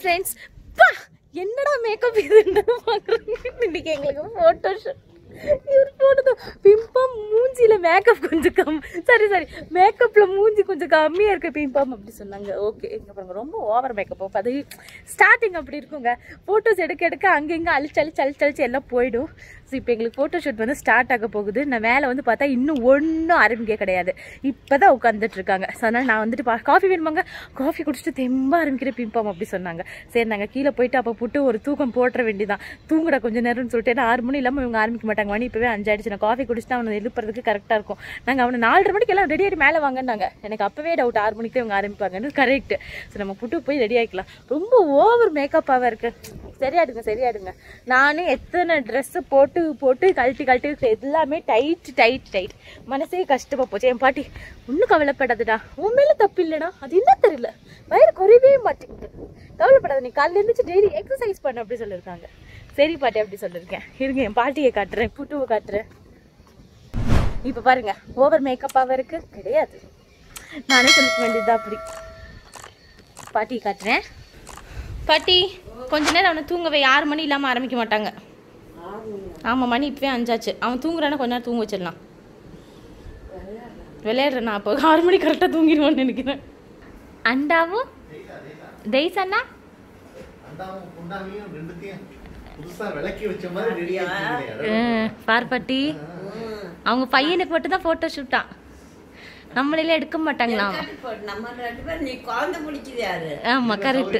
Friends பா என்னடா makeup இதுன்னு பார்க்குறீங்க இன்னைக்கு எங்களுக்கு ஃபோட்டோ ஷூட் இவர் போட்டது பிம்பம் மூஞ்சில மேக்கப் கொஞ்சம் கம் சரி சரி மேக்கப்ல மூஞ்சி கொஞ்சம் கம்மியா இருக்கு பிம்பம் அப்படி சொன்னாங்க ஓகே இங்க பாருங்க ரொம்ப ஓவர் மேக்கப் அது ஸ்டார்டிங் அப்படி இருக்குங்க போட்டோஸ் எடுக்க எடுக்க அங்கங்க அழிச்சு அழிச்சு அழிச்சு அழிச்சு எல்லாம் போயிடும் ஸோ இப்போ எங்களுக்கு ஃபோட்டோ ஷூட் வந்து ஸ்டார்ட் ஆக போகுது நான் மேலே வந்து பார்த்தா இன்னும் ஒன்றும் ஆரம்பிக்க கிடையாது இப்போ தான் உட்காந்துட்டு இருக்காங்க ஸோ அதனால் நான் வந்துட்டு பா காஃபி வேணுமாங்க காஃபி குடிச்சிட்டு தெம்ப ஆரம்பிக்கிற பிம்பம் அப்படி சொன்னாங்க சரி நாங்கள் கீழே போயிட்டு அப்போ புட்டு ஒரு தூக்கம் போட்டுற வேண்டியதான் தூங்குடா கொஞ்சம் நேரம்னு சொல்லிட்டு ஏன்னா ஆறு மணி இல்லாமல் இவங்க ஆரம்பிக்க மாட்டாங்க மணி இப்போவே அஞ்சாயிடுச்சு நான் காஃபி குடிச்சிட்டு அவனை எழுப்புறதுக்கு கரெக்டாக இருக்கும் நாங்கள் அவனை நாலரை மணிக்கு எல்லாம் ரெடி ஆகி மேலே வாங்கினாங்க எனக்கு அப்போவே டவுட் ஆறு மணிக்கு இவங்க ஆரம்பிப்பாங்கன்னு கரெக்ட் ஸோ நம்ம புட்டு போய் ரெடி ஆகிக்கலாம் ரொம்ப ஓவர் மேக்கப்பாக இருக்கு சரியாடுங்க சரியாடுங்க நானே எத்தனை ட்ரெஸ்ஸு போட்டு போட்டு கழட்டி கழட்டி எல்லாமே டைட் டைட் டைட் மனசே கஷ்டமா போச்சு என் பாட்டி ஒன்றும் கவலைப்படாதுடா உன் மேலே தப்பு இல்லைடா அது என்ன தெரியல வயிறு குறையவே மாட்டேங்குது கவலைப்படாத நீ காலையில் எழுந்திரிச்சு டெய்லி எக்ஸசைஸ் பண்ண அப்படி சொல்லியிருக்காங்க சரி பாட்டி அப்படி சொல்லியிருக்கேன் இருங்க என் பாட்டியை காட்டுறேன் புட்டுவை காட்டுறேன் இப்போ பாருங்க ஓவர் மேக்கப்பாக இருக்கு கிடையாது நானே சொல்லிக்க வேண்டியது அப்படி பாட்டியை காட்டுறேன் பாட்டி கொஞ்ச நேரம் அவனை தூங்கவே ஆறு மணி இல்லாமல் ஆரம்பிக்க மாட்டாங்க ஆமாம் மணி இப்போவே அஞ்சாச்சு அவன் தூங்குறானா கொஞ்ச நேரம் தூங்க வச்சிடலாம் விளையாடுறேன் நான் அப்போ ஆறு மணி கரெக்டாக தூங்கிடுவான்னு நினைக்கிறேன் அண்டாவும் தெய்ஸ் அண்ணா அண்டாவும் குண்டாவையும் ரெண்டுத்தையும் புதுசா விளக்கி வச்ச மாதிரி ரெடியா ம், பார் பாட்டி அவங்க பையனுக்கு மட்டும் தான் ஃபோட்டோ ஷூட்டான் நம்மளெல்லாம் எடுக்க மாட்டாங்களாம் நம்ம ரெண்டு பேரும் நீ குழந்தை பிடிக்குது யாரு ஆமா கரெக்ட்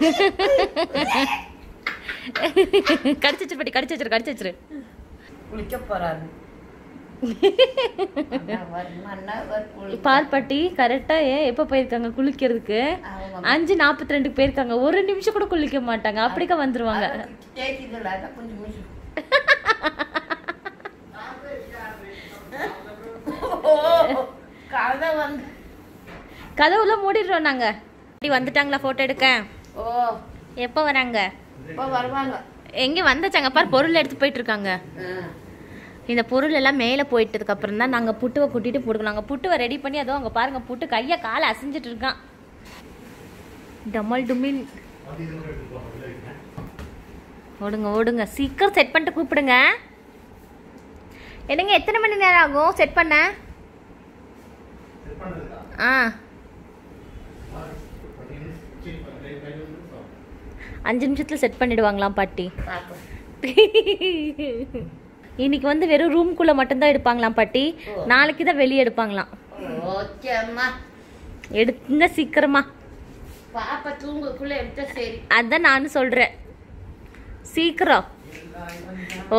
கடிச்சு வச்சிரு பாட்டி கடிச்சு வச்சிரு கடிச்சு வச்சிரு குளிக்க போறாரு அண்ணா வருமா, அண்ணா வரு, குளி- பார் பாட்டி கரெக்டா ஏன் எப்போ போயிருக்காங்க குளிக்கிறதுக்கு அவங்க அஞ்சு நாற்பத்தி ரெண்டுக்கு போயிருக்காங்க ஒரு நிமிஷம் கூட குளிக்க மாட்டாங்க அப்படிக்கா வந்துருவாங்க தேய்க்குதுல, அதான் கொஞ்சம் மிஷு. ஓ, கதை வந்து கதவுல மூடிடுறோம் நாங்க பாட்டி வந்துட்டாங்களா போட்டோ எடுக்க ஓ எப்போ வராங்க இப்போ வருவாங்க எங்க வந்துச்சாங்க பார் பொருள் எடுத்து போயிட்டு இருக்காங்க ஆ. இந்த பொருள் எல்லாம் மேலே போயிட்டதுக்கு அப்புறம் தான் நாங்கள் புட்டுவை கூட்டிட்டு போடுக்கணும் நாங்கள் புட்டுவை ரெடி பண்ணி அதோ அங்கே பாருங்க புட்டு கையை காலை அசைஞ்சிட்டு இருக்கான் டமல் டுமில் ஓடுங்க ஓடுங்க சீக்கிரம் செட் பண்ணிட்டு கூப்பிடுங்க என்னங்க எத்தனை மணி நேரம் ஆகும் செட் பண்ண ஆ அஞ்சு நிமிஷத்துல செட் பண்ணிடுவாங்களாம் பாட்டி பாப்போம். இன்னைக்கு வந்து வெறும் ரூம்குள்ள மட்டும்தான் எடுப்பாங்களாம் பாட்டி நாளைக்கு தான் வெளியே எடுப்பாங்களாம் ஓகே அம்மா எடுத்துங்க சீக்கிரமா பாப்பா தூங்கக்குள்ள எடுத்தா சரி அதான் நானும் சொல்றேன் சீக்கிரம் ஓ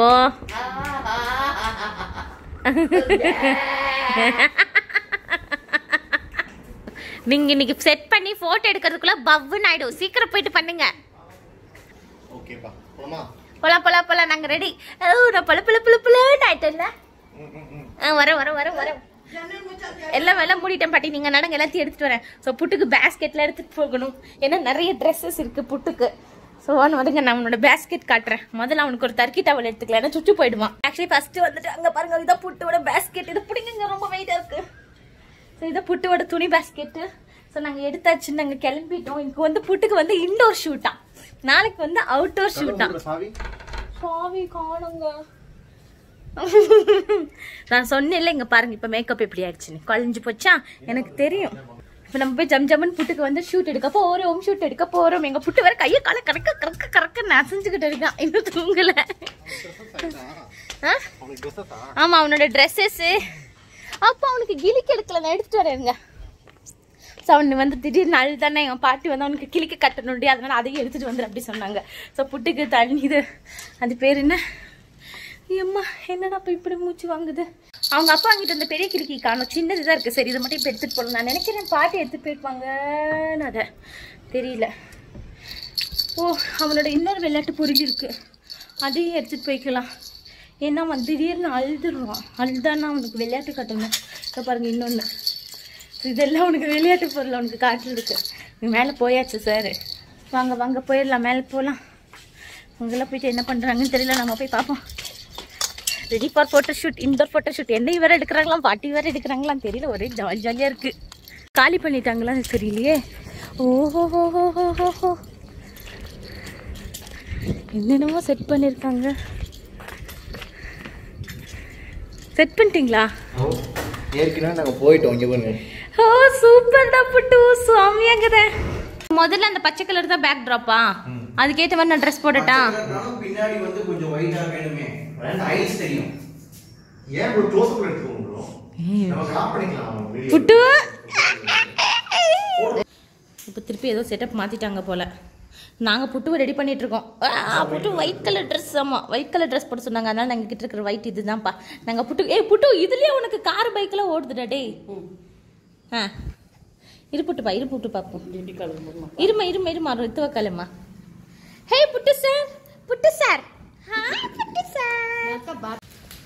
நீங்க இன்னைக்கு செட் பண்ணி போட்டோ எடுக்கிறதுக்குள்ள பவ்வுன்னு ஆயிடும் சீக்கிரம் போயிட்டு பண்ணுங்க ஓகேப்பா போலாமா போலாம் போலாம் போலாம் நாங்க ரெடி நான் பல பல பல பலன்னு ஆயிட்டேன்ல ஆ, வரேன் வரேன் வரேன் வரேன் எல்லாம் எல்லாம் மூடிட்டேன் பாட்டி நீங்க நடங்க எல்லாத்தையும் எடுத்துட்டு வரேன் ஸோ புட்டுக்கு பேஸ்கெட்ல எடுத்துட்டு போகணும் ஏன்னா நிறைய ட்ரெஸ்ஸஸ் இருக்கு புட்டுக்கு ஸோ அவன் வந்துங்க நான் அவனோட பேஸ்கெட் காட்டுறேன் முதல்ல அவனுக்கு ஒரு தர்க்கி டவல் எடுத்துக்கலாம் ஏன்னா சுச்சு போயிடுவான் ஆக்சுவலி ஃபர்ஸ்ட் வந்துட்டு அங்க பாருங்க இதான் புட்டோட பேஸ்கெட் இது பிடிங்க ரொம்ப வெயிட்டா இருக்கு ஸோ இதை புட்டுவோட துணி பேஸ்கெட்டு ஸோ நாங்கள் எடுத்தாச்சு நாங்கள் கிளம்பிட்டோம் இன்னைக்கு வந்து புட்டுக்கு வந்து இன்டோர் ஷூட்டா நாளைக்கு வந்து அவுட்டோர் ஷூட்டா சாவி சாவி காணுங்க நான் சொன்னேன்ல இங்க பாருங்க இப்ப மேக்கப் எப்படி ஆயிடுச்சுன்னு குழஞ்சு போச்சா எனக்கு தெரியும் இப்ப நம்ம போய் ஜம் ஜம்னு புட்டுக்கு வந்து ஷூட் எடுக்க போறோம் ஷூட் எடுக்க போறோம் எங்க புட்டு வேற கையை கால கறக்க கறக்க கறக்க நசஞ்சுக்கிட்டு இருக்கான் இன்னும் தூங்கல ஆ? அவனுக்கு ட்ரெஸ்ஸா ஆமா அவனோட ட்ரெஸ்ஸஸ் அப்போ அவனுக்கு கிளிக்கு எடுக்கல நான் எடுத்துட்டு வரேங்க ஸோ அவனு வந்து திடீர்னு அழுதானே என் பாட்டி வந்து அவனுக்கு கிளிக்க கட்டணுண்டி அதனால அதையும் எடுத்துட்டு வந்துரு அப்படி சொன்னாங்க ஸோ புட்டுக்கு தண்ணி இது அது பேர் என்ன ஏம்மா என்னடா இப்போ இப்படி மூச்சு வாங்குது அவங்க அப்பா வாங்கிட்டு வந்த பெரிய கிளிக்கி காணும் சின்னது தான் இருக்குது சரி இதை மட்டும் இப்போ எடுத்துகிட்டு போகணும் நான் நினைக்கிறேன் பாட்டி எடுத்துகிட்டு போயிருப்பாங்கன்னு அதை தெரியல ஓ அவனோட இன்னொரு விளையாட்டு பொருள் இருக்கு அதையும் எடுத்துகிட்டு போய்க்கலாம் ஏன்னா அவன் திடீர்னு அழுதுருவான் அழுதானா அவனுக்கு விளையாட்டு காட்டணும் இதை பாருங்க இன்னொன்று இதெல்லாம் உனக்கு விளையாட்டு பொருள் உனக்கு காட்டுறதுக்கு மேலே போயாச்சு சார் வாங்க வாங்க போயிடலாம் மேலே போகலாம் அவங்கெல்லாம் போயிட்டு என்ன பண்ணுறாங்கன்னு தெரியல நம்ம போய் பார்ப்போம் ready for photo shoot indoor photo shoot என்னை வேற எடுக்கிறாங்களாம் பாட்டி வேற எடுக்கிறாங்களாம் தெரியல ஒரே ஜாலி ஜாலியாக இருக்குது காலி பண்ணிட்டாங்களான்னு தெரியலையே ஓஹோ என்னென்னமோ செட் பண்ணியிருக்காங்க செட் பண்ணிட்டீங்களா ஏற்கனவே நாங்கள் போயிட்டோம் இங்கே பாருங்க ஓ சூப்பர்டா புட்டு சுவாமியாங்கதே முதல்ல அந்த பச்சை கலர் தான் பேக் ட்ராப்பா அதுக்கேற்ற மாதிரி நான் ட்ரெஸ் போடட்டா பச்சைக்கலர்னாலும் பின்னாடி வந்து கொஞ்சம் ஒயிட்டா வேணுமே ஸ்டைல்ஸ் தெரியும் ஏன் ப்ரோ க்ளோஸ் அப் எடுத்துக்கோங்க ப்ரோ நம்ம கிராப் பண்ணிக்கலாம் வீடியோ புட்டு இப்போ திருப்பி ஏதோ செட்டப் மாத்திட்டாங்க போல நாங்கள் புட்டுவை ரெடி பண்ணிட்டு இருக்கோம் ஆ, புட்டு ஒயிட் கலர் ட்ரெஸ் ஆமாம் ஒயிட் கலர் ட்ரெஸ் போட சொன்னாங்க அதனால நாங்கள் கிட்ட இருக்கிற ஒயிட் இதுதான்ப்பா நாங்கள் புட்டு ஏய் புட்டு இதுலயே உனக்கு கார் பைக்கெல்லாம் ஓடுதுடா டேய் ஆ இரு புட்டுப்பா இரு புட்டு பார்ப்போம் இருமா இருமா இருமா ரித்துவ காலம்மா hey Puttu sir Puttu sir hi Puttu sir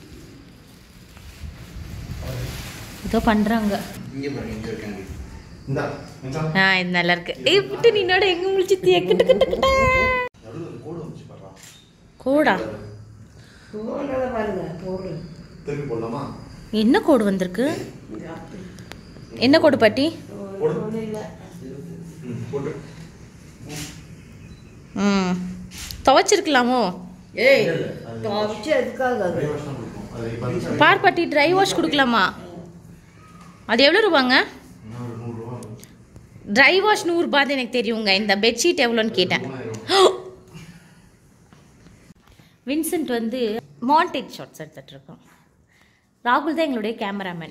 ஏதோ பண்றாங்க இங்க பாருங்க இங்க இருக்காங்க இந்தா இந்தா ஆ இது நல்லா இருக்கு ஏய் புட்டு நீனோட எங்க முழிச்சித்தி கிட்ட கிட்ட கிட்ட நடுவுல ஒரு கோடு வந்துச்சு பாருடா கோடா பாருங்க போடு திருப்பி போடலாமா என்ன கோடு வந்திருக்கு என்ன கோடு பாட்டி போடு ம், போட்டு ம் துவைச்சிருக்கலாமோ ஏய் துவைச்சு எதுக்காக அது ட்ரை வாஷ் தான் கொடுப்போம் அது இப்போ வந்து பார் பாட்டி ட்ரை வாஷ் கொடுக்கலாமா அது எவ்வளோ ரூபாங்க இன்னும் ஒரு நூறுரூவா ட்ரை வாஷ் நூறுரூபா தான் எனக்கு தெரியுங்க இந்த பெட்ஷீட் எவ்வளோன்னு கேட்டேன் வின்சென்ட் வந்து மாண்டேஜ் ஷாட்ஸ் எடுத்துட்டு இருக்கோம் ராகுல் தான் எங்களுடைய கேமராமேன்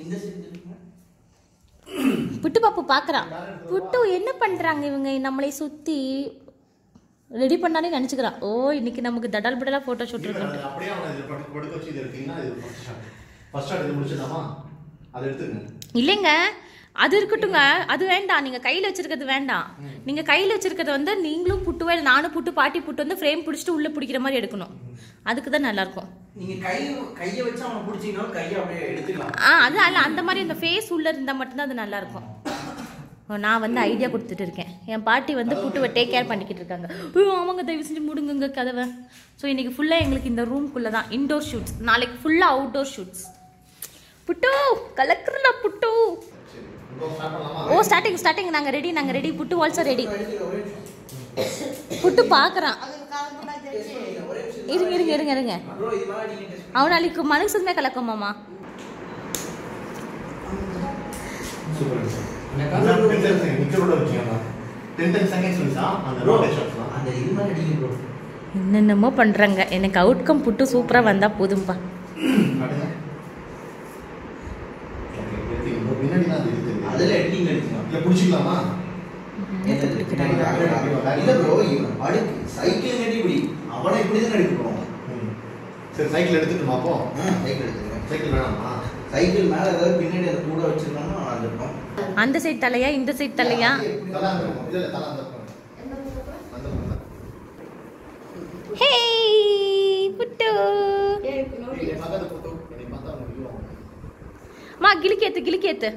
புட்டு பாப்பு பார்க்குறான் புட்டு என்ன பண்ணுறாங்க இவங்க நம்மளை சுற்றி ரெடி பண்ணாலே நினச்சிக்கிறான் ஓ இன்னைக்கு நமக்கு தடால் படலாக ஃபோட்டோ ஷூட் இருக்கு அது அப்படியே அவனை இதில் படுக்க படுக்க வச்சு இது எடுத்தீங்கன்னா இது ஃபர்ஸ்ட் ஷாட் ஃபர்ஸ்ட் ஷாட் இது முடிச்சிடலாமா அதை எடுத்துக்கங்க இல்லைங்க அது இருக்கட்டுங்க அது வேண்டாம் நீங்க கையில வச்சிருக்கிறது வேண்டாம் நீங்க கையில வச்சிருக்கிறது வந்து நீங்களும் புட்டுவே இல்ல நானும் புட்டு பாட்டி புட்டு வந்து ஃப்ரேம் பிடிச்சிட்டு உள்ள பிடிக்கிற மாதிரி எடுக்கணும் அதுக்கு தான் நல்லா இருக்கும் நீங்க கை கைய வச்சு அவனை பிடிச்சீங்கன்னா கையை அப்படியே எடுத்துக்கலாம் ஆ அது அல்ல அந்த மாதிரி அந்த ஃபேஸ் உள்ள இருந்தா மட்டும்தான் அது நல்லா இருக்கும் ஓ, நான் வந்து ஐடியா கொடுத்துட்டு இருக்கேன் என் பாட்டி வந்து புட்டுவை டேக் கேர் பண்ணிக்கிட்டு இருக்காங்க ஐயோ, ஆமாங்க தயவு செஞ்சு முடுங்குங்க கதவை ஸோ இன்னைக்கு ஃபுல்லாக எங்களுக்கு இந்த ரூம்குள்ளே தான் இன்டோர் ஷூட்ஸ் நாளைக்கு ஃபுல்லாக அவுட்டோர் ஷூட்ஸ் புட்டு கலக்குறா புட்டு சரி இப்போ ஸ்டார்ட் பண்ணலாமா ஓ ஸ்டார்டிங் ஸ்டார்டிங் நாங்க ரெடி நாங்க ready Puttu also ready Puttu பாக்குறான் இருங்க இருங்க இருங்க இருங்க ப்ரோ இது மாதிரி நீங்க test அவன் நாளைக்கு மனுஷமே கலக்கும் மாமா super sir ten ten second நிக்கரோட வச்சுக்கோங்க டென் டென் செகண்ட்ஸ் வந்துச்சா அந்த bro, ரோட்டேட் ஷாட்ஸ்லாம் அந்த இது மாதிரி அடிங்க ப்ரோ என்னென்னமோ பண்றாங்க எனக்கு அவுட்கம் புட்டு சூப்பரா வந்தா போதும்பா காட்டுங்க ஓகே எடுத்தீங்க bro. பின்னாடி தான் அது இருக்குது அதுல எடிட்டிங் எடுத்துக்கலாம் இல்லை பிடிச்சிக்கலாமா இல்ல ப்ரோ அடுக்கு சைக்கிள் நடி இப்படி அவனை இப்படி தான் எடுக்க போறோம் ம். சரி சைக்கிள் எடுத்துட்டுமா அப்போ சைக்கிள் எடுத்துக்கிறேன் சைக்கிள் வேணாமா சைக்கிள் மேல ஏதாவது பின்னாடி அதை கூட வச்சிருந்தோம்னா நல்லா இருக்கும் அந்த சைடு தலையா இந்த சைடு தலையா தலா அந்த பக்கம். இல்ல, இல்ல, தலா அந்த பக்கம். அந்த பக்கம் தான். ஹே புட்டு நீங்க பார்க்காத photo, என்னை பார்த்தா அவங்க விழுவாங்க. மா கிளிக்கேத்து கிளிக்கேத்து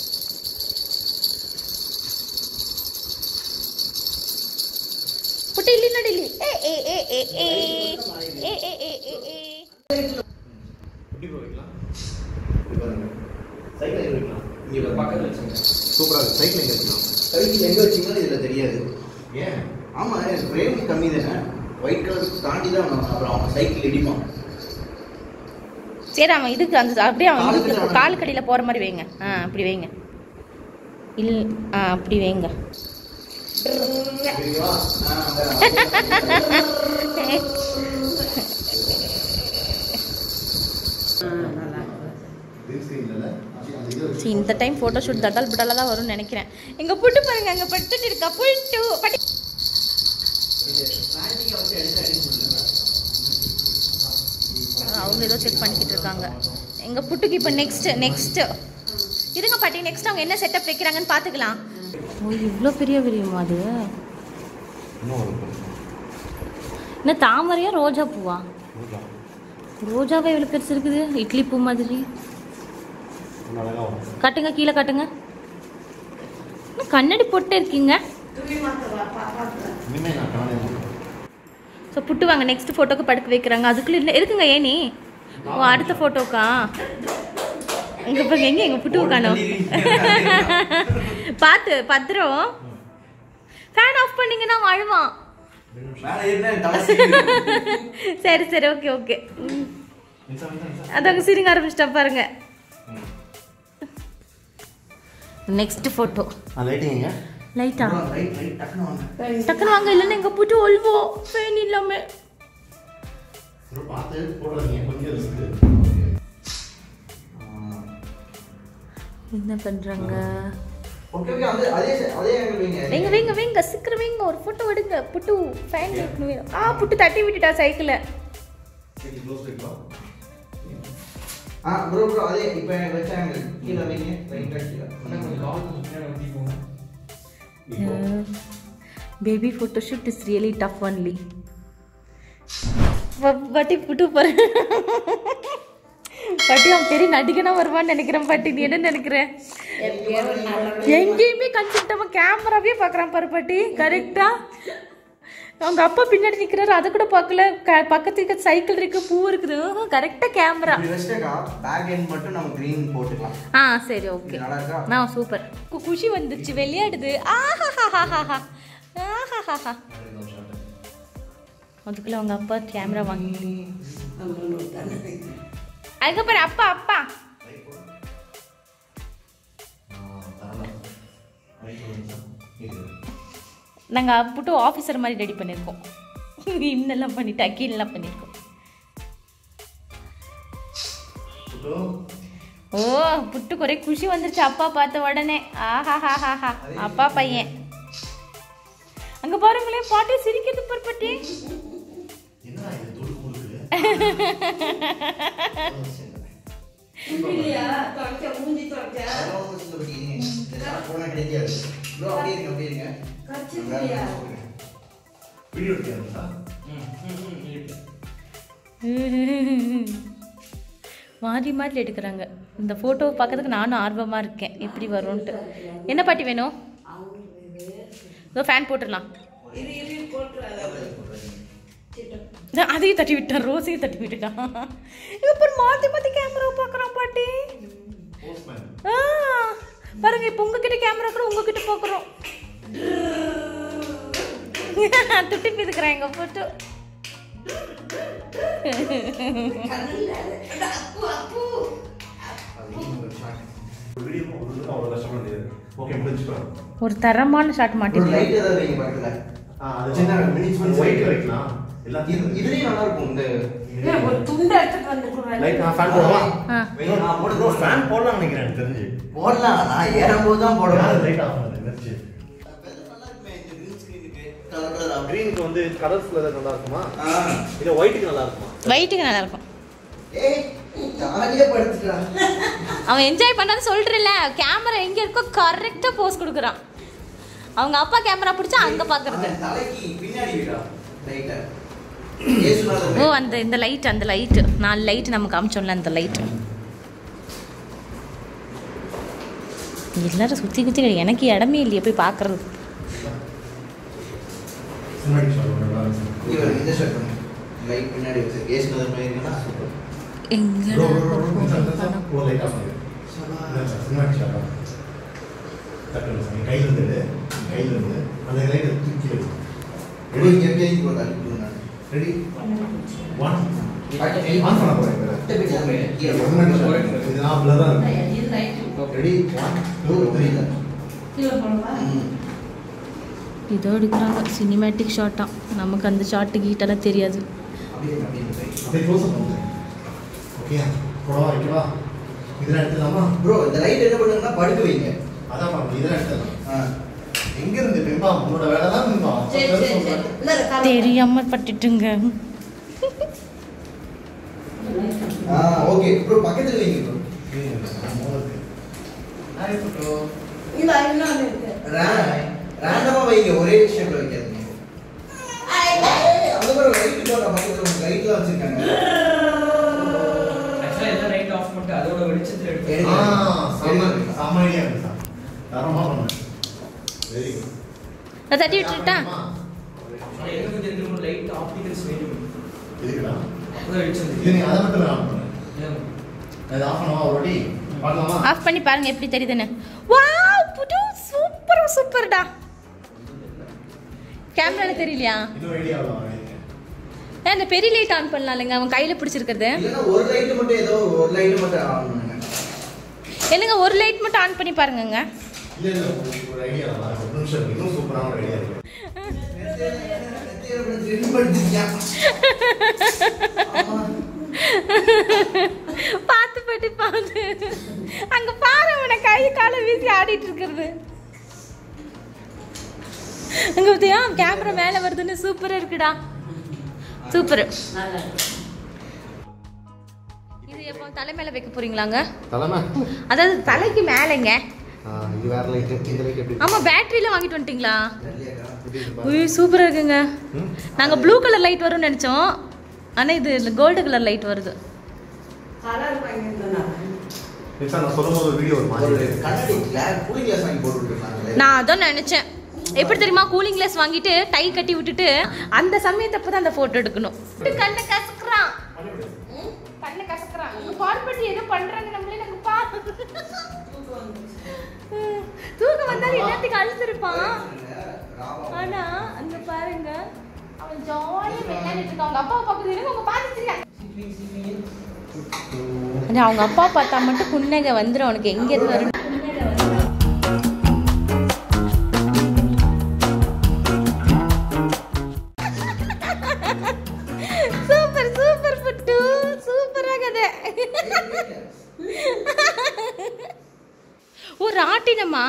புட்டு இல்லி நடி இல்லி ஏ ஏ ஏ ஏ ஏ ஏ ஏ ஏ ஏ ஏ எப்படி bro வைக்கலாம்? இது பாருங்க. சைக்கிள் எங்க வைக்கலாம்? இங்க பக்கத்துல வச்சுங்க சூப்பரா இருக்கு. சைக்கிள் எங்க வைக்கலாம்? சைக்கிள் எங்க வச்சீங்கன்னு இதுல தெரியாது ஏன்? ஆமா ஃப்ரேம் கம்மி தானே ஒயிட் கலர் தாண்டி தான் அவன் அப்புறம் அவன் சைக்கிள் இடிப்பான் சரி அவன் இதுக்கு அந்த அப்படியே அவன் இதுக்கு கால் கடியில் போகிற மாதிரி வைங்க ஆ அப்படி வைங்க இல் ஆ அப்படி வைங்க சரிவா? Green screen இல்லைல்ல? அது- அது இது சரி இந்த டைம் ஃபோட்டோ ஷூட் தட்டால் பட்டால தான் வரும்னு நினைக்கிறேன் எங்க புட்டு பாருங்க அங்க பட்டுட்டு இருக்கா புட்டு பட்டி ஆ, அவங்க ஏதோ செக் பண்ணிக்கிட்டு இருக்காங்க எங்க புட்டுக்கு இப்போ நெக்ஸ்ட் நெக்ஸ்ட் இருங்க பாட்டி நெக்ஸ்ட் அவங்க என்ன செட்டப் வைக்கிறாங்கன்னு பார்த்துக்கலாம் ஓ இவ்வளோ பெரிய விரியுமா அது இன்னும் ஒரு பிரச்சனை. என்ன தாமரையா ரோஜா பூவா ஊர்லாம். ரோஜாவே இவ்வளோ பெருசு இருக்குது இட்லி பூ மாதிரி இன்னும் அழகா வரும். காட்டுங்க கீழே காட்டுங்க என்ன கண்ணாடி போட்டே இருக்கீங்க இனிமே நான் காணேன். ஸோ புட்டு வாங்க நெக்ஸ்ட் ஃபோட்டோக்கு படுக்க வைக்கிறாங்க அதுக்குள்ள இல்லை இருக்குங்க ஏனி ஓ அடுத்த ஃபோட்டோக்கா இங்க பாருங்க எங்க எங்க புட்டு காணோம் பார்த்து பத்திரம் ஃபேன் ஆஃப் பண்ணீங்கன்னா அவன் அழுவான் மேல ஏறினா தலை சீக்கிரம் சரி சரி ஓகே ஓகே நிமிஷம், நிமிஷம், நிமிஷம். அதாங்க சிரிங்க ஆரம்பிச்சிட்டா பாருங்க நெக்ஸ்ட் ஃபோட்டோ ஆ லைட்டிங்க லைட்டா ரைட் ரைட் டக்குனு வாங்க டக்குனு வாங்க இல்லைன்னா எங்க போட்டு ஒல்வோம் ஃபேன் இல்லாம ப்ரோ பார்த்து போடுறீங்க கொஞ்சம் ரிஸ்க்கு என்ன பண்றாங்க ஓகே ஓகே அது அதே அதே ஆங்கிள் வைங்க வைங்க வைங்க வைங்க சீக்கிரம் வைங்க ஒரு ஃபோட்டோ எடுங்க புட்டு ஃபேன் வைக்கணும் ஆ புட்டு தட்டி விட்டுட்டா சைக்கிளை சரி க்ளோஸ் வைக்கலாம் ஆ ப்ரோ ப்ரோ அதே இப்போ வச்ச ஆங்கிள் கீழே வைங்க ரைட்டா கீழே baby photoshoot is really tough only பாட்டி புட்டு பாரு பாட்டி அவன் பெரிய நடிகனா வருவான்னு நினைக்கிறேன் பாட்டி நீ என்ன நினைக்கிற எங்கேயுமே கன்செப்டாம கேமராவே பார்க்கறான் பாரு பாட்டி கரெக்டா அவங்க அப்பா பின்னாடி நிக்கிறாரு அதை கூட பார்க்கல க- பக்கத்துக்கு சைக்கிள் இருக்கு பூ இருக்குது கரெக்டா கேமரா இப்படி வச்சுட்டா பேக் எண்ட் மட்டும் நம்ம க்ரீன் போட்டுக்கலாம் ஆ சரி ஓகே இது நல்லா இருக்கா ஆ சூப்பர் கு- குஷி வந்துருச்சு விளையாடுது ஆஹாஹாஹாஹா ஆஹாஹாஹா அதுக்குள்ள அவங்க அப்பா கேமரா வாங்கி அதுக்கப்புறம் அப்பா அப்பா நாங்கள் அப்பட்டு ஆஃபீஸர் மாதிரி ரெடி பண்ணியிருக்கோம் இன்னெல்லாம் பண்ணிட்டு அக்கீல்லாம் பண்ணியிருக்கோம் ஓ புட்டுக்கு ஒரே குஷி வந்துருச்சு அப்பா பார்த்த உடனே ஆஹாஹாஹாஹா அப்பா பையன் அங்க பாருங்களேன் பாட்டி சிரிக்கிறது பாரு பாட்டி என்ன இது துடுக்கு முறுக்கு அதெல்லாம் ஒண்ணும் இல்லை பட்டி. இந்த shot போனா கிடைக்காது ப்ரோ அப்படியே இருங்க அப்படியே இருங்க வீடியோ எடுக்கிறீங்களா மாறி மாறி எடுக்கிறாங்க இந்த ஃபோட்டோ பார்க்கறதுக்கு நானும் ஆர்வமாக இருக்கேன் எப்படி வரும்ன்ட்டு என்ன பாட்டி வேணும் இதோ ஃபேன் போட்டுடலாம் இதோ அதையும் தட்டி விட்டான் ரோஸையும் தட்டி விட்டுட்டான் இப்போ மாற்றி மாற்றி கேமரா பார்க்குறான் பாட்டி போஸ்ட்மேன் ஆ, பாருங்க இப்போ உங்ககிட்ட கேமரா கூட உங்ககிட்ட பார்க்குறோம் துட்டி பிதுக்குறேன் எங்க போட்டு வீடியோ ஒரு அவ்வளோ கஷ்டப்பட முடியாது ஓகே முடிச்சுக்கலாம் ஒரு தரமான ஷாட் ப்ரோ மாட்டிருக்கேன் லைட் ஏதாவது வைங்க பக்கத்துல ஆ அது சின்ன சின்ன மினி மினிட்ஸ் ஒயிட்ல வைக்கலாம் எல்லாத்தையும் இது இதுலயும் நல்லா இருக்கும் இந்த ஒரு துண்டு எடுத்துட்டு வந்து லைட் நான் ஃபேன் போடவா ஆ வைங்க, நான் ப்ரோ போடுறேன் ஃபேன் போடலாம் நினைக்கிறேன் எனக்கு தெரிஞ்சு போடலாம் நான் ஏறும்போது தான் யாரு போடணும் லைட் ஆஃப் பண்ணுது நினைச்சு நல்லா இருக்குமே இந்த green screen க்கு. கலர் கலரா. க்ரீனுக்கு வந்து கலர்ஸ்ல ஏதாவது நல்லா இருக்குமா ஆ. இல்ல ஒயிட்டுக்கு நல்லா இருக்குமா வெயிட்டுக்கு நல்லா இருக்கும் ஏய், ஜாலியா படுத்துக்கலாம். அவன் என்ஜாய் பண்ணான்னு சொல்றேன்ல கேமரா எங்க இருக்கோ கரெக்டா போஸ் கொடுக்குறான் அவங்க அப்பா கேமரா பிடிச்சா அங்க பாக்குறது அவன் தலைக்கு பின்னாடி விடா, light ஆ. இயேசுநாதர் ஓ அந்த இந்த லைட் அந்த லைட் நாலு லைட் நமக்கு காமிச்சோம்ல அந்த லைட் எல்லாரும் சுத்தி குத்தி எனக்கு இடமே இல்லையே போய் பாக்குறது சினிமாட்டிக் ஷாட் நல்லா இருக்கும் இவர் இந்த ஷர்ட் பண்ணு. light பின்னாடி வச்சு இயேசுநாதர் மாதிரி இருக்குன்னா super. ப்ரோ ப்ரோ ப்ரோ எங்கடா ப்ரோ லைட் ஆஃப் பண்ணுங்க சினிமாட்டிக் ஷாட் டக்குனு சார் கையில் இருந்து எடு. கையில் இருந்து அந்த லைட்டை தூக்கி எடு. இவரு இங்க இருக்க இங்க ஒரு தள்ளி விட்டுருங்க. ரெடி ஒன் பாக்கி ஆன் பண்ண போறேன் கீழே போ. சினிமாட்டிக் ஷாட் இது நான் பிளரா இருக்கும் ரெடி ஒன் டூ த்ரீ ம். இதோ எடுக்கிறாங்க சினிமேட்டிக் ஷாட்டா நமக்கு அந்த ஷாட்டு கீட்டெல்லாம் தெரியாது அப்படியே இரு, அப்படியே இரு. அப்படியே க்ளோஸ் அப் பண்ணுறேன் ஓகே போடவா வைக்கவா இதெல்லாம் எடுத்துடலாமா ப்ரோ இந்த லைட் என்ன பண்ணுங்கன்னா படுக்க வைங்க அதான் பாருங்க இதெல்லாம் எடுத்துடலாம் ஆ. எங்க இருந்து பிம்பா உன்னோட வேலை தான் பிம்பா சரி சரி சரி இல்ல இல்ல கலர் தெரியாம பட்டுட்டுங்க ஆ ஓகே ப்ரோ பக்கத்துல வைங்க ப்ரோ இல்ல இன்னொன்னு இருக்கு ரேண்டமா வைங்க ஒரே ஷேப்ல வைக்காதீங்க ஏய், அந்த மாதிரி லைட் போடுற பக்கத்துல ஒரு லைட்லாம் வச்சிருக்காங்க ஆக்சுவலா எல்லாம் லைட் ஆஃப் பண்ணிட்டு அதோட வெளிச்சத்துல எடுத்து எடுங்க. செம்ம எடுங்க. செம்ம ஐடியா இருக்கு சார் தரமா பண்ணேன் வெரி குட் நான் தட்டி விட்டுட்டா ஆனா எனக்கு கொஞ்சம் இருக்கிற லைட் ஆப்டிகல்ஸ் வேணும் இதுக்குடா அப்பதான் வெளிச்சம் இது நீ அதை மட்டும் ஆன் பண்ணு தெரியும் அது ஆஃப் பண்ணவா ஆல்ரெடி பார்க்கலாமா ஆஃப் பண்ணி பாருங்க எப்படி தெரியுதுன்னு வாவ் புது சூப்பர் சூப்பர்டா கேமரால தெரியலையா இன்னும் ஐடியாவில் வாங்கியிருக்கேன் ஏன் இந்த பெரிய லைட் ஆன் பண்ணலாம் இல்லைங்க அவன் கையில பிடிச்சிருக்கிறது இல்லைன்னா ஒரு லைட் மட்டும் ஏதோ ஒரு லைட் மட்டும் ஆன் பண்ணுங்க என்னங்க ஒரு லைட் மட்டும் ஆன் பண்ணி பாருங்கங்க இல்லை இல்லை ஒரு- ஒரு ஐடியா தான் ஒரு நிமிஷம் இருக்கு. இன்னும் சூப்பரான ஒரு ஐடியா இருக்கு பார்த்து பட்டி பார்த்து அங்க பாரு அவனை கை காலை வீசி ஆடிட்டு இருக்கிறது அங்க பார்த்தியா கேமரா மேல வருதுன்னு சூப்பரா இருக்குடா சூப்பர் இது எப்போ தலை மேல வைக்க போறீங்களாங்க தலைமை அதாவது தலைக்கு மேலேங்க ஆ, இது வேற லைட் இந்த லைட் எப்படி ஆமா பேட்டரியில வாங்கிட்டு வந்துட்டீங்களா எப்படி இருக்கு பாரு. உய் சூப்பரா இருக்குங்க ம்? நாங்க ப்ளூ கலர் லைட் வரும்னு நினைச்சோம் ஆனா இது கோல்டு கலர் லைட் வருது கலர் வாங்கியிருந்தேன் நிச்சா, நான் சொல்லும்போது ஒரு வீடியோ ஒரு ஒரு மாதிரி கண்ணாடி கிளாஸ் கூலிங் கிளாஸ் வாங்கி போட்டு விட்டுருக்காங்களே நான் அதான் நினைச்சேன் எப்படி தெரியுமா கூலிங் கிளாஸ் வாங்கிட்டு டை கட்டி விட்டுட்டு அந்த சமயத்தப்ப தான் அந்த போட்டோ எடுக்கணும் கண்ணை கசக்குறான் ம், கண்ணை கசக்குறான் இங்க பால்பட்டி ஏதோ பண்றாங்க நம்மளே நாங்க பா ம், தூக்கம் வந்தாலும் எல்லாத்துக்கும் அழுத்திருப்பான் ஆனா அங்க பாருங்க அவன் ஜாலியா விளையாடிட்டு இருக்கான் அவங்க அப்பா பக்கத்துல இருக்கு அவங்க பாத்துட்டு அவங்க அப்பா பார்த்தா மட்டும் புன்னகை வந்துடும் அவனுக்கு எங்க இருந்து வரும் புன்னகை வந்துரும். சூப்பர் சூப்பர் புட்டு சூப்பரா கதை ஓ ராட்டினமா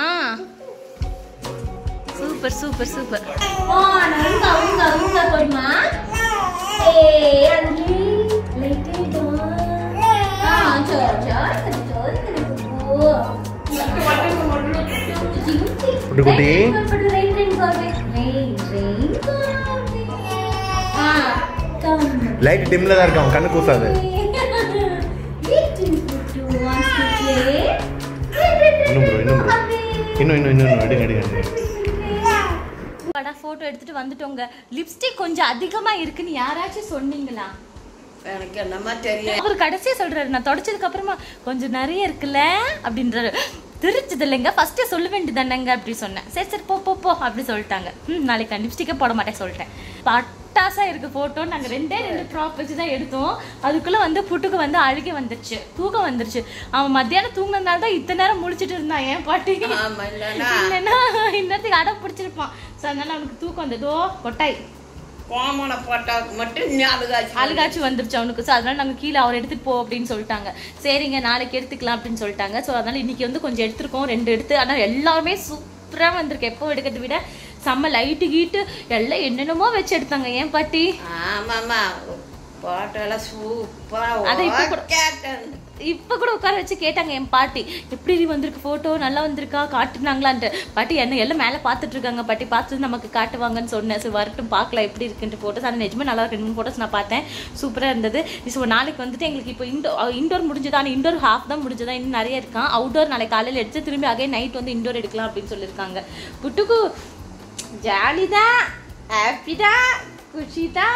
சூப்பர் சூப்பர் சூப்பர் அங்க அங்க அங்க போடுமா ஏ அங்கி லைட்டே ஆ சோர் சோர் சோர் குட்டி குட்டி. லைட் டிம்ல தான் இருக்கு அவன் கண்ணு கூசாது இன்னும் ப்ரோ இன்னும் ப்ரோ இன்னும் இன்னும் இன்னும் இன்னும் எடுங்க எடுங்க எடுங்க படா போட்டோ எடுத்துட்டு வந்துட்டோங்க லிப்ஸ்டிக் கொஞ்சம் அதிகமா இருக்குன்னு யாராச்சும் சொன்னீங்களா எனக்கு என்னமா தெரியும் அவர் கடைசியா சொல்றாரு நான் தொடச்சதுக்கு அப்புறமா கொஞ்சம் நிறைய இருக்குல்ல அப்படின்றாரு தெரிஞ்சது இல்லைங்க ஃபர்ஸ்டே சொல்ல வேண்டியதானங்க அப்படி சொன்னேன் சரி சரி போ போ போ அப்படி சொல்லிட்டாங்க ம் நாளைக்கு நான் லிப்ஸ்டிக்கே போட மாட்டேன் சொல்லிட்டேன் பட்டாசா இருக்கு போட்டோ நாங்க ரெண்டே ரெண்டு ப்ராப் வச்சு தான் எடுத்தோம் அதுக்குள்ள வந்து புட்டுக்கு வந்து அழுகி வந்துருச்சு தூக்கம் வந்துருச்சு அவன் மத்தியானம் தூங்கினதுனால தான் இத்தனை நேரம் முழிச்சிட்டு இருந்தான் ஏன் பாட்டி ஆமா இல்லைன்னா இல்லைன்னா இன்னத்துக்கு அடம் பிடிச்சிருப்பான் ஸோ அதனால அவனுக்கு தூக்கம் வந்ததோ கொட்டாய் கோமனை போட்டாக்கு மட்டும் ஞாபகம் அழுகாச்சு வந்துருச்சு அவனுக்கு ஸோ அதனால நாங்கள் கீழே அவர் எடுத்துட்டு போ அப்படின்னு சொல்லிட்டாங்க சரிங்க நாளைக்கு எடுத்துக்கலாம் அப்படின்னு சொல்லிட்டாங்க ஸோ அதனால இன்னைக்கு வந்து கொஞ்சம் எடுத்திருக்கோம் ரெண்டு எடுத்து ஆனால் எல்லாமே சூப்பராக வந்திருக்கு எப்போ எடுக்கிறத விட செம்ம லைட்டு கீட்டு எல்லாம் என்னென்னமோ வச்சு எடுத்தாங்க ஏன் பாட்டி ஆமாம்மா போட்டோலாம் சூப்பரா அதை இப்ப கூட- கேட்டேன் இப்போ கூட உட்கார வச்சு கேட்டாங்க என் பாட்டி எப்படி இது வந்திருக்கு ஃபோட்டோ நல்லா வந்திருக்கா காட்டுனாங்களான்ட்டு பாட்டி என்ன எல்லாம் மேலே பார்த்துட்டு இருக்காங்க பாட்டி பார்த்து நமக்கு காட்டுவாங்கன்னு சொன்னேன் சரி வரட்டும் பார்க்கலாம் எப்படி இருக்குன்ட்டு ஃபோட்டோஸ் ஆனால் நிஜமே நல்லா இருக்கு ரெண்டு ஃபோட்டோஸ் நான் பார்த்தேன் சூப்பராக இருந்தது ஸோ நாளைக்கு வந்துட்டு எங்களுக்கு இப்போ இண்டோர் இண்டோர் முடிஞ்சதா ஆனால் இண்டோர் ஹாஃப் தான் முடிஞ்சதா இன்னும் நிறைய இருக்கான் அவுட்டோர் நாளைக்கு காலையில் எடுத்து திரும்பி அகே நைட் வந்து இண்டோர் எடுக்கலாம் அப்படின்னு சொல்லியிருக்காங்க புட்டுக்கு ஜாலி தான் ஹாப்பி தான் குஷி தான்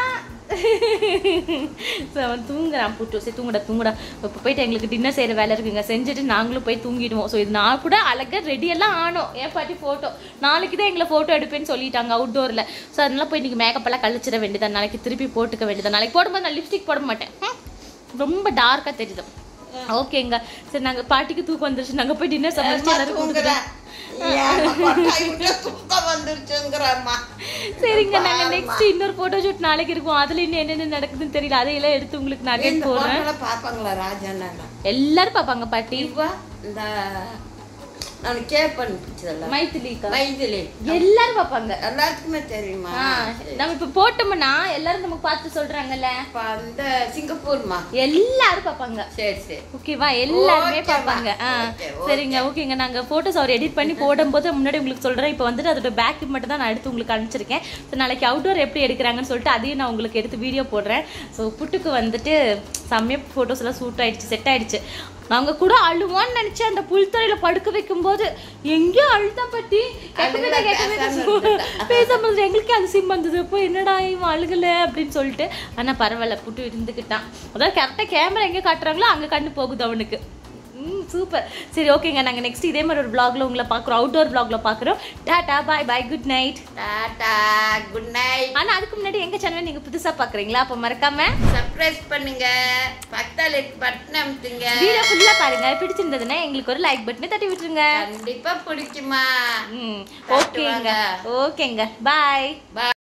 ஸோ அவன் தூங்குறான் புட்டு சரி தூங்குடா தூங்குடா இப்போ போயிட்டு எங்களுக்கு டின்னர் செய்கிற வேலை இருக்குங்க செஞ்சுட்டு நாங்களும் போய் தூங்கிடுவோம் ஸோ இது நான் கூட அழகாக ரெடியெல்லாம் ஆனோம் ஏன் பாட்டி ஃபோட்டோ நாளைக்கு தான் எங்களை ஃபோட்டோ எடுப்பேன்னு சொல்லிட்டாங்க அவுட்டோரில் ஸோ அதனால போய் இன்றைக்கி மேக்கப் எல்லாம் கழிச்சிட வேண்டியதான் நாளைக்கு திருப்பி போட்டுக்க வேண்டியதான் நாளைக்கு போடும்போது நான் லிப்ஸ்டிக் போட மாட்டேன் ஹம். ரொம்ப டார்க்காக தெரியுது ஓகேங்க சரி நாங்கள் பாட்டிக்கு தூக்கம் வந்துருச்சு நாங்கள் போய் டின்னர் சமைச்சு எல்லாரும் கொடுத்துட்டோம் தூக்கம் வந்துருச்சுங்கிறம்மா சரிங்க நாங்க நெக்ஸ்ட் இன்னொரு போட்டோ ஷூட் நாளைக்கு இருக்கும் அதுல இன்னும் என்னென்ன நடக்குதுன்னு தெரியல அதையெல்லாம் எடுத்து உங்களுக்கு நகை இந்த போடுறேன் போட்டோல பாப்பாங்களா ராஜண்ணா எல்லாரும் பாப்பாங்க பாட்டி இப்போ இந்த நான் கேப்பன் பிடிச்சதெல்லாம் மைத்திலிக்கா மைதிலி எல்லாரும் பாப்பாங்க எல்லாருக்குமே தெரியுமா ஆ, நம்ம இப்ப போட்டோம்னா எல்லாரும் நமக்கு பார்த்து சொல்றாங்கல்ல இப்ப அந்த சிங்கப்பூர்மா எல்லாரும் பாப்பாங்க சரி சரி ஓகேவா எல்லாருமே ஓகேம்மா. பாப்பாங்க ஆ ஓகே, ஓகே. சரிங்க ஓகேங்க நாங்க போட்டோஸ் அவர் எடிட் பண்ணி போடும்போது முன்னாடி உங்களுக்கு சொல்றேன் இப்போ வந்துட்டு அதோட பேக் மட்டும் தான் நான் எடுத்து உங்களுக்கு அனுப்பிச்சிருக்கேன் ஸோ நாளைக்கு அவுட்டோர் எப்படி எடுக்கிறாங்கன்னு சொல்லிட்டு அதையும் நான் உங்களுக்கு எடுத்து வீடியோ போடுறேன் ஸோ புட்டுக்கு வந்துட்டு செம்மையா ஃபோட்டோஸ் எல்லாம் சூட் ஆயிடுச்சு செட் ஆயிடுச்சு நாங்க கூட அழுவான்னு நினைச்சு அந்த புல்தரையில படுக்க வைக்கும்போது எங்கேயோ அழுதான் பட்டி கேட்கவே அழுதா, கேட்கவே பேசாம இருந்துட்டா. பேசாம இருந்தது. எங்களுக்கே அது சிம் வந்தது இப்போ என்னடா இவன் அழுகல அப்படின்னு சொல்லிட்டு ஆனா பரவாயில்ல புட்டு இருந்துக்கிட்டான் அதாவது கரெக்டாக கேமரா எங்க காட்டுறாங்களோ அங்க கண்ணு போகுது அவனுக்கு ம் சூப்பர் சரி ஓகேங்க நாங்கள் நெக்ஸ்ட் இதே மாதிரி ஒரு vlogல உங்களை பார்க்குறோம் அவுட்டோர் vlogல பார்க்குறோம் tata bye bye good night tata good night ஆனால் அதுக்கு முன்னாடி எங்கள் சேனல் நீங்கள் புதுசாக பார்க்குறீங்களா அப்போ மறக்காம சர்ப்ரைஸ் பண்ணுங்க பக்கத்தில் பட்டன் அமுத்துங்க வீடியோ ஃபுல்லாக பாருங்க பிடிச்சிருந்ததுன்னா எங்களுக்கு ஒரு லைக் பட்டனை தட்டி விட்டுருங்க கண்டிப்பா பிடிக்குமா ம் ஓகேங்க ஓகேங்க பாய் பாய்